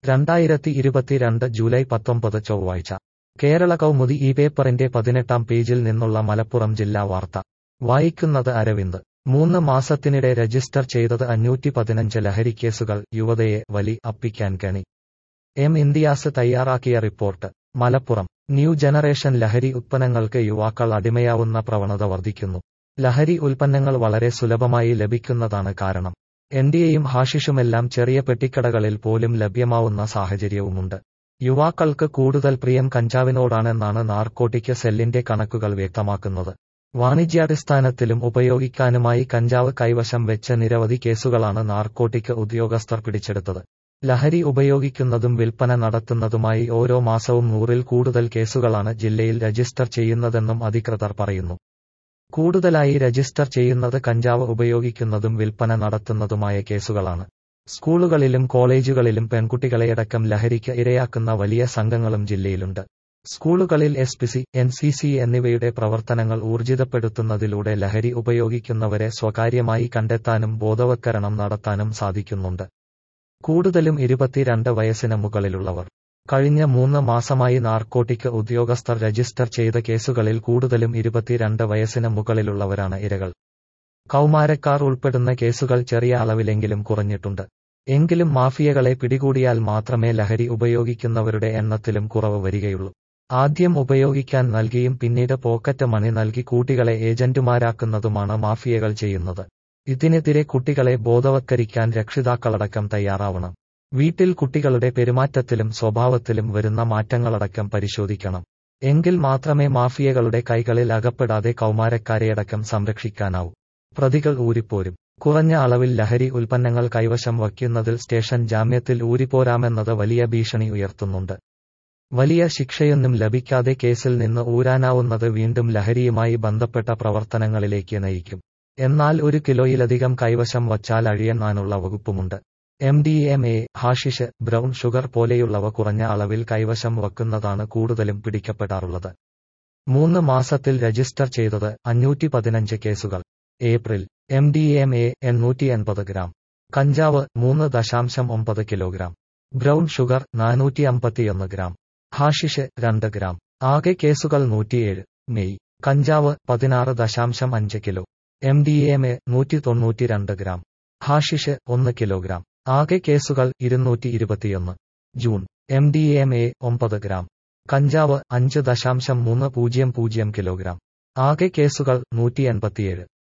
രണ്ടായിരത്തി ഇരുപത്തിരണ്ട് ജൂലൈ പത്തൊമ്പത് ചൊവ്വാഴ്ച കേരള കൗമുദി ഈ പേപ്പറിന്റെ പതിനെട്ടാം പേജിൽ നിന്നുള്ള മലപ്പുറം ജില്ലാ വാർത്ത വായിക്കുന്നത് അരവിന്ദ് മൂന്ന് മാസത്തിനിടെ രജിസ്റ്റർ ചെയ്തത് അഞ്ഞൂറ്റി പതിനഞ്ച് ലഹരിക്കേസുകൾ യുവതയെ വലി അപ്പിക്കാൻ കണി എം ഇന്ത്യാസ് തയ്യാറാക്കിയ റിപ്പോർട്ട് മലപ്പുറം ന്യൂ ജനറേഷൻ ലഹരി ഉത്പന്നങ്ങൾക്ക് യുവാക്കൾ അടിമയാവുന്ന പ്രവണത വർദ്ധിക്കുന്നു ലഹരി ഉൽപ്പന്നങ്ങൾ വളരെ സുലഭമായി ലഭിക്കുന്നതാണ് കാരണം എൻഡിയയും ഹാഷിഷുമെല്ലാം ചെറിയ പെട്ടിക്കടകളിൽ പോലും ലഭ്യമാവുന്ന സാഹചര്യവുമുണ്ട് യുവാക്കൾക്ക് കൂടുതൽ പ്രിയം കഞ്ചാവിനോടാണെന്നാണ് നാർക്കോട്ടിക് സെല്ലിന്റെ കണക്കുകൾ വ്യക്തമാക്കുന്നത് വാണിജ്യാടിസ്ഥാനത്തിലും ഉപയോഗിക്കാനുമായി കഞ്ചാവ് കൈവശം വെച്ച നിരവധി കേസുകളാണ് നാർക്കോട്ടിക് ഉദ്യോഗസ്ഥർ പിടിച്ചെടുത്തത് ലഹരി ഉപയോഗിക്കുന്നതും വിൽപ്പന നടത്തുന്നതുമായി ഓരോ മാസവും നൂറിൽ കൂടുതൽ കേസുകളാണ് ജില്ലയിൽ രജിസ്റ്റർ ചെയ്യുന്നതെന്നും അധികൃതർ പറയുന്നു കൂടുതലായി രജിസ്റ്റർ ചെയ്യുന്നത് കഞ്ചാവ് ഉപയോഗിക്കുന്നതും വിൽപ്പന നടത്തുന്നതുമായ കേസുകളാണ് സ്കൂളുകളിലും കോളേജുകളിലും പെൺകുട്ടികളെയടക്കം ലഹരിക്ക് ഇരയാക്കുന്ന വലിയ സംഘങ്ങളും ജില്ലയിലുണ്ട് സ്കൂളുകളിൽ S P C N C C എന്നിവയുടെ പ്രവർത്തനങ്ങൾ ഊർജിതപ്പെടുത്തുന്നതിലൂടെ ലഹരി ഉപയോഗിക്കുന്നവരെ സ്വകാര്യമായി കണ്ടെത്താനും ബോധവത്കരണം നടത്താനും സാധിക്കുന്നുണ്ട് കൂടുതലും ഇരുപത്തിരണ്ട് വയസ്സിന് മുകളിലുള്ളവർ കഴിഞ്ഞ മൂന്ന് മാസമായി നാർക്കോട്ടിക് ഉദ്യോഗസ്ഥർ രജിസ്റ്റർ ചെയ്ത കേസുകളിൽ കൂടുതലും ഇരുപത്തിരണ്ട് വയസ്സിന് മുകളിലുള്ളവരാണ് ഇരകൾ കൗമാരക്കാർ ഉൾപ്പെടുന്ന കേസുകൾ ചെറിയ അളവിലെങ്കിലും കുറഞ്ഞിട്ടുണ്ട് എങ്കിലും മാഫിയകളെ പിടികൂടിയാൽ മാത്രമേ ലഹരി ഉപയോഗിക്കുന്നവരുടെ എണ്ണത്തിലും കുറവ് വരികയുള്ളൂ ആദ്യം ഉപയോഗിക്കാൻ നൽകിയും പിന്നീട് പോക്കറ്റ് മണി നൽകി കൂട്ടികളെ ഏജന്റുമാരാക്കുന്നതുമാണ് മാഫിയകൾ ചെയ്യുന്നത് ഇതിനെതിരെ കുട്ടികളെ ബോധവത്കരിക്കാൻ രക്ഷിതാക്കളടക്കം തയ്യാറാവണം വീട്ടിൽ കുട്ടികളുടെ പെരുമാറ്റത്തിലും സ്വഭാവത്തിലും വരുന്ന മാറ്റങ്ങളടക്കം പരിശോധിക്കണം എങ്കിൽ മാത്രമേ മാഫിയകളുടെ കൈകളിൽ അകപ്പെടാതെ കൗമാരക്കാരെയടക്കം സംരക്ഷിക്കാനാവൂ പ്രതികൾ ഊരിപ്പോരും കുറഞ്ഞ അളവിൽ ലഹരി ഉൽപ്പന്നങ്ങൾ കൈവശം വയ്ക്കുന്നതിൽ സ്റ്റേഷൻ ജാമ്യത്തിൽ ഊരിപ്പോരാമെന്നത് വലിയ ഭീഷണി ഉയർത്തുന്നുണ്ട് വലിയ ശിക്ഷയൊന്നും ലഭിക്കാതെ കേസിൽ നിന്ന് ഊരാനാവുന്നത് വീണ്ടും ലഹരിയുമായി ബന്ധപ്പെട്ട പ്രവർത്തനങ്ങളിലേക്ക് നയിക്കും എന്നാൽ ഒരു കിലോയിലധികം കൈവശം വച്ചാൽ അഴിയണ്ണാനുള്ള വകുപ്പുമുണ്ട് എം ഡി എം എ ഹാഷിഷ് ബ്രൗൺ ഷുഗർ പോലെയുള്ളവ കുറഞ്ഞ അളവിൽ കൈവശം വയ്ക്കുന്നതാണ് കൂടുതലും പിടിക്കപ്പെടാറുള്ളത് മൂന്ന് മാസത്തിൽ രജിസ്റ്റർ ചെയ്തത് അഞ്ഞൂറ്റി പതിനഞ്ച് കേസുകൾ April M D M A എണ്ണൂറ്റി എൺപത് ഗ്രാം കഞ്ചാവ് മൂന്ന് ദശാംശം ഒമ്പത് കിലോഗ്രാം ബ്രൗൺ ഷുഗർ നാനൂറ്റി അമ്പത്തിയൊന്ന് ഗ്രാം ഹാഷിഷ് രണ്ട് ഗ്രാം ആകെ കേസുകൾ നൂറ്റിയേഴ് മെയ് കഞ്ചാവ് പതിനാറ് ദശാംശം അഞ്ച് kilo M D M A നൂറ്റി തൊണ്ണൂറ്റിരണ്ട് ഗ്രാം ഹാഷിഷ് ഒന്ന് കിലോഗ്രാം ആകെ കേസുകൾ ഇരുന്നൂറ്റി ഇരുപത്തിയൊന്ന് June M D M A ഒമ്പത് ഗ്രാം കഞ്ചാവ് അഞ്ച് ദശാംശം മൂന്ന് പൂജ്യം പൂജ്യം കിലോഗ്രാം ആകെ കേസുകൾ നൂറ്റി എൺപത്തിയേഴ്